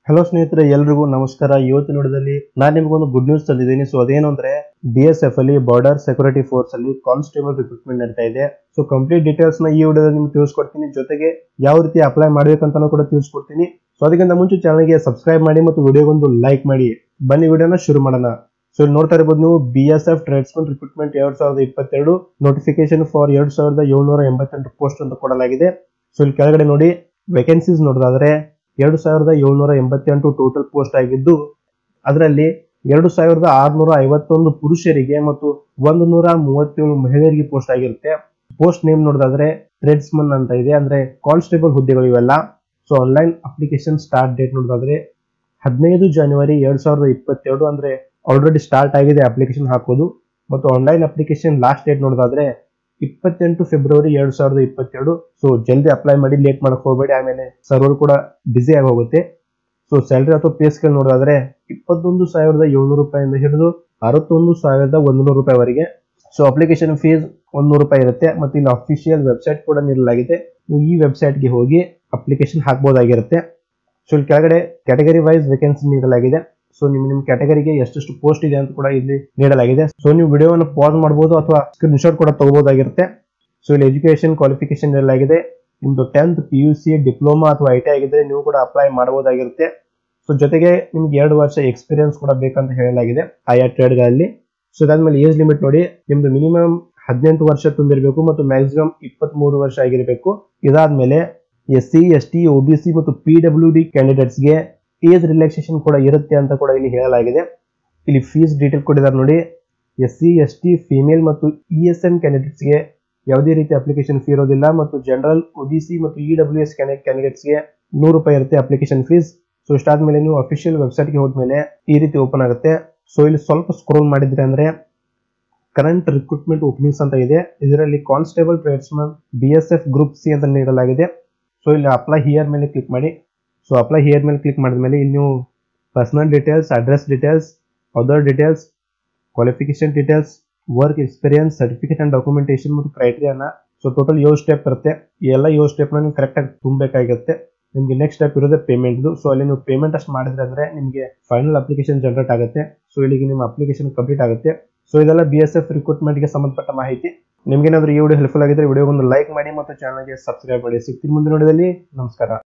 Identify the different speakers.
Speaker 1: hello ಸ್ನೇಹಿತರೆ ಎಲ್ರಿಗೂ ನಮಸ್ಕಾರ ಇವತ್ತು ನೋಡಿದಲ್ಲಿ ನಾನು ನಿಮಗೊಂದು ಗುಡ್ ನ್ಯೂಸ್ ತಂದಿದ್ದೀನಿ ಸೊ ಅದೇನು ಅಂದ್ರೆ ಬಿ ಎಸ್ ಎಫ್ ಅಲ್ಲಿ ಬಾರ್ಡರ್ ಸೆಕ್ಯೂರಿಟಿ ಫೋರ್ಸ್ ಅಲ್ಲಿ ಕಾನ್ಸ್ಟೇಬಲ್ ರಿಕ್ರೂಟ್ಮೆಂಟ್ ನಡೀತಾ ಇದೆ ಸೊ ಕಂಪ್ಲೀಟ್ ಡೀಟೇಲ್ಸ್ ನ ಈ ವಿಡಿಯೋದಲ್ಲಿ ನಿಮ್ಗೆ ತಿಳಿಸ್ಕೊಡ್ತೀನಿ ಜೊತೆಗೆ ಯಾವ ರೀತಿ ಅಪ್ಲೈ ಮಾಡ್ಬೇಕಂತಾನು ಕೂಡ ತಿಳಿಸ್ಕೊಡ್ತೀನಿ ಸೊ ಅದಕ್ಕಿಂತ ಮುಂಚೆ ಚಾನಲ್ಗೆ ಸಬ್ಸ್ಕ್ರೈಬ್ ಮಾಡಿ ಮತ್ತು ವಿಡಿಯೋಗೊಂದು ಲೈಕ್ ಮಾಡಿ ಬನ್ನಿ ವಿಡಿಯೋನ ಶುರು ಮಾಡೋಣ ಸೊ ಇಲ್ಲಿ ನೋಡ್ತಾ ಇರಬಹುದು ನೀವು B S F tradesman recruitment ಎರಡ್ ಸಾವಿರದ ಇಪ್ಪತ್ತೆರಡು ನೋಟಿಫಿಕೇಶನ್ ಫಾರ್ ಎರಡ್ ಸಾವಿರದ ಏಳ್ನೂರ ಎಂಬತ್ತೆಂಟು ಪೋಸ್ಟ್ ಅಂತ ಕೊಡಲಾಗಿದೆ ಸೊ ಇಲ್ಲಿ ಕೆಳಗಡೆ ನೋಡಿ ವೇಕೆನ್ಸೀಸ್ ನೋಡೋದಾದ್ರೆ ಎರಡು ಸಾವಿರದ ಏಳ್ನೂರ ಎಂಬತ್ತೆಂಟು ಟೋಟಲ್ ಪೋಸ್ಟ್ ಆಗಿದ್ದು ಅದರಲ್ಲಿ ಎರಡು ಸಾವಿರದ ಆರ್ನೂರ ಐವತ್ತೊಂದು ಪುರುಷರಿಗೆ ಮತ್ತು ಒಂದು ನೂರ ಮೂವತ್ತೇಳು ಮಹಿಳೆಯರಿಗೆ ಪೋಸ್ಟ್ ಆಗಿರುತ್ತೆ ಪೋಸ್ಟ್ ನೇಮ್ ನೋಡೋದಾದ್ರೆ ಟ್ರೇಡ್ಸ್ಮನ್ ಅಂತ ಇದೆ ಅಂದ್ರೆ ಕಾನ್ಸ್ಟೇಬಲ್ ಹುದ್ದೆಗಳು ಇವೆಲ್ಲ so online application start date ನೋಡೋದಾದ್ರೆ ಹದಿನೈದು ಜನವರಿ ಎರಡ್ ಸಾವಿರದ ಇಪ್ಪತ್ತೆರಡು ಅಂದ್ರೆ ಆಲ್ರೆಡಿ ಸ್ಟಾರ್ಟ್ ಆಗಿದೆ ಅಪ್ಲಿಕೇಶನ್ ಹಾಕೋದು ಮತ್ತು ಆನ್ಲೈನ್ ಅಪ್ಲಿಕೇಶನ್ ಲಾಸ್ಟ್ ಡೇಟ್ ನೋಡೋದಾದ್ರೆ ಇಪ್ಪತ್ತೆಂಟು ಫೆಬ್ರವರಿ ಎರಡ್ ಸಾವಿರದ ಇಪ್ಪತ್ತೆರಡು ಸೊ ಜಲ್ದಿ ಅಪ್ಲೈ ಮಾಡಿ ಲೇಟ್ ಮಾಡಕ್ ಹೋಗಬೇಡಿ ಆಮೇಲೆ ಸರ್ವರ್ ಕೂಡ ಬಿಸಿ ಆಗಿ ಹೋಗುತ್ತೆ ಸೊ ಸ್ಯಾಲರಿ ಅಥವಾ ಪೇ ಸ್ಕೇಲ್ ನೋಡೋದಾದ್ರೆ ಇಪ್ಪತ್ತೊಂದು ಸಾವಿರದ ಏಳ್ನೂರು ರೂಪಾಯಿಂದ ಹಿಡಿದು ಅರವತ್ತೊಂದು ಸಾವಿರದ ಒಂದೂರು ರೂಪಾಯಿವರೆಗೆ ಸೊ ಅಪ್ಲಿಕೇಶನ್ ಫೀಸ್ ಒಂದೂರು ರೂಪಾಯಿ ಇರುತ್ತೆ ಮತ್ತು ಇಲ್ಲಿ ಅಫಿಷಿಯಲ್ ವೆಬ್ಸೈಟ್ ಕೂಡ ನೀಡಲಾಗಿದೆ ನೀವು ಈ ವೆಬ್ಸೈಟ್ಗೆ ಹೋಗಿ ಅಪ್ಲಿಕೇಶನ್ ಹಾಕ್ಬೋದಾಗಿರುತ್ತೆ ಸೊ ಇಲ್ಲಿ ಕೆಳಗಡೆ ಕ್ಯಾಟಗರಿ ವೈಸ್ ವೇಕೆನ್ಸಿ ನೀಡಲಾಗಿದೆ ಸೊ ನಿಮ್ ನಿಮ್ ಕ್ಯಾಟಗರಿಗೆ ಎಷ್ಟೆಷ್ಟು ಪೋಸ್ಟ್ ಇದೆ ಅಂತ ಕೂಡ ಇಲ್ಲಿ ನೀಡಲಾಗಿದೆ ಸೊ ನೀವು ವಿಡಿಯೋವನ್ನು ಪಾಸ್ ಮಾಡಬಹುದು ಅಥವಾ ಸ್ಕ್ರೀನ್ ಶಾಟ್ ಕೂಡ ತಗೋಬಹುದಾಗಿರುತ್ತೆ ಸೊ ಇಲ್ಲಿ ಎಜುಕೇಶನ್ ಕ್ವಾಲಿಫಿಕೇಶನ್ ನೀಡಲಾಗಿದೆ ನಿಮ್ದು tenth P U C diploma ಅಥವಾ ಐ ಟಿ ಆಗಿದ್ರೆ ನೀವು ಕೂಡ ಅಪ್ಲೈ ಮಾಡಬಹುದಾಗಿರುತ್ತೆ ಸೊ ಜೊತೆಗೆ ನಿಮ್ಗೆ ಎರಡು ವರ್ಷ ಎಕ್ಸ್ಪೀರಿಯನ್ಸ್ ಕೂಡ ಬೇಕಂತ ಹೇಳಲಾಗಿದೆ ಆಯಾ ಟ್ರೇಡ್ಗಳಲ್ಲಿ ಸೊ ಅದಾದ್ಮೇಲೆ ಏಜ್ ಲಿಮಿಟ್ ನೋಡಿ ನಿಮ್ದು ಮಿನಿಮಮ್ ಹದಿನೆಂಟು ವರ್ಷ ತುಂಬಿರಬೇಕು ಮತ್ತು ಮ್ಯಾಕ್ಸಿಮಮ್ ಇಪ್ಪತ್ತ್ ಮೂರು ವರ್ಷ ಆಗಿರಬೇಕು ಇದಾದ್ಮೇಲೆ S C S T O B C ಮತ್ತು ಪಿ ಡಬ್ಲ್ಯೂ ಡಿ ಕ್ಯಾಂಡಿಡೇಟ್ಸ್ಗೆ ಏಜ್ ರಿಲ್ಯಾಕ್ಸೇಷನ್ ಕೂಡ ಇರುತ್ತೆ ಅಂತ ಕೂಡ ಇಲ್ಲಿ ಹೇಳಲಾಗಿದೆ ಇಲ್ಲಿ ಫೀಸ್ ಡೀಟೇಲ್ ಕೊಟ್ಟಿದ್ದಾರೆ ನೋಡಿ S C S T female ಮತ್ತು ಇ ಎಸ್ ಎನ್ ಕ್ಯಾಂಡಿಡೇಟ್ಸ್ಗೆ ಯಾವುದೇ ರೀತಿ ಅಪ್ಲಿಕೇಶನ್ ಫೀ ಇರೋದಿಲ್ಲ ಮತ್ತು ಜನರಲ್ ಒ ಬಿ ಸಿ ಮತ್ತು ಇ ಡಬ್ಲ್ಯೂ ಎಸ್ ಕ್ಯಾಂಡಿಡೇಟ್ಸ್ಗೆ ನೂರು ರೂಪಾಯಿ ಇರುತ್ತೆ ಅಪ್ಲಿಕೇಶನ್ ಫೀಸ್ ಸೊ ಇಷ್ಟಾದ್ಮೇಲೆ ನೀವು ಅಫಿಷಿಯಲ್ ವೆಬ್ಸೈಟ್ಗೆ ಹೋದ್ಮೇಲೆ ಈ ರೀತಿ ಓಪನ್ ಆಗುತ್ತೆ ಸೊ ಇಲ್ಲಿ ಸ್ವಲ್ಪ ಸ್ಕ್ರೋಲ್ ಮಾಡಿದ್ರೆ ಅಂದ್ರೆ ಕರೆಂಟ್ ರಿಕ್ರೂಟ್ಮೆಂಟ್ ಓಪನಿಂಗ್ಸ್ ಅಂತ ಇದೆ ಇದರಲ್ಲಿ constable tradesman B S F group C ಅಂತ ನೀಡಲಾಗಿದೆ ಸೊ ಇಲ್ಲಿ ಅಪ್ಲೈ ಹಿಯರ್ ಮೇಲೆ ಕ್ಲಿಕ್ ಮಾಡಿ ಸೊ ಅಪ್ಲೈ ಹಿಯರ್ ಮೇಲೆ ಕ್ಲಿಕ್ ಮಾಡಿದ್ಮೇಲೆ ಇಲ್ಲಿ ನೀವು personal details address details other details qualification details work experience certificate and documentation ಮತ್ತು ಕ್ರೈಟೀರಿಯಾನ ಸೊ ಟೋಟಲ್ ಏಳು ಸ್ಟೆಪ್ ಇರುತ್ತೆ ಈ ಎಲ್ಲ ಏಳು ಸ್ಟೆಪ್ನ ನೀವು ಕರೆಕ್ಟಾಗಿ ತುಂಬಬೇಕಾಗಿರುತ್ತೆ ನಿಮಗೆ ನೆಕ್ಸ್ಟ್ ಸ್ಟೆಪ್ ಇರೋದೇ ಪೇಮೆಂಟ್ದು ಸೊ ಅಲ್ಲಿ ನೀವು ಪೇಮೆಂಟ್ ಅಷ್ಟು ಮಾಡಿದ್ರೆ ಅಂದ್ರೆ ನಿಮಗೆ ಫೈನಲ್ ಅಪ್ಲಿಕೇಶನ್ ಜನರೇಟ್ ಆಗುತ್ತೆ ಸೊ ಇಲ್ಲಿಗೆ ನಿಮ್ಮ ಅಪ್ಲಿಕೇಶನ್ ಕಂಪ್ಲೀಟ್ ಆಗುತ್ತೆ ಸೊ ಇದೆಲ್ಲ ಬಿ ಎಸ್ ಎಫ್ ರಿಕ್ರೂಟ್ಮೆಂಟ್ಗೆ ಸಂಬಂಧಪಟ್ಟ ಮಾಹಿತಿ ನಿಮ್ಗೇನಾದ್ರೂ ಈ ವಿಡಿಯೋ ಹೆಲ್ಪ್ಫುಲ್ ಆಗಿದ್ರೆ ವಿಡಿಯೋ ಒಂದು ಲೈಕ್ ಮಾಡಿ ಮತ್ತು ಚಾನಲ್ಗೆ ಸಬ್ಸ್ಕ್ರೈಬ್ ಮಾಡಿ ಸಿಗ್ತೀನಿ ಮುಂದಿನ ವಿಡಿಯೋದಲ್ಲಿ ನಮಸ್ಕಾರ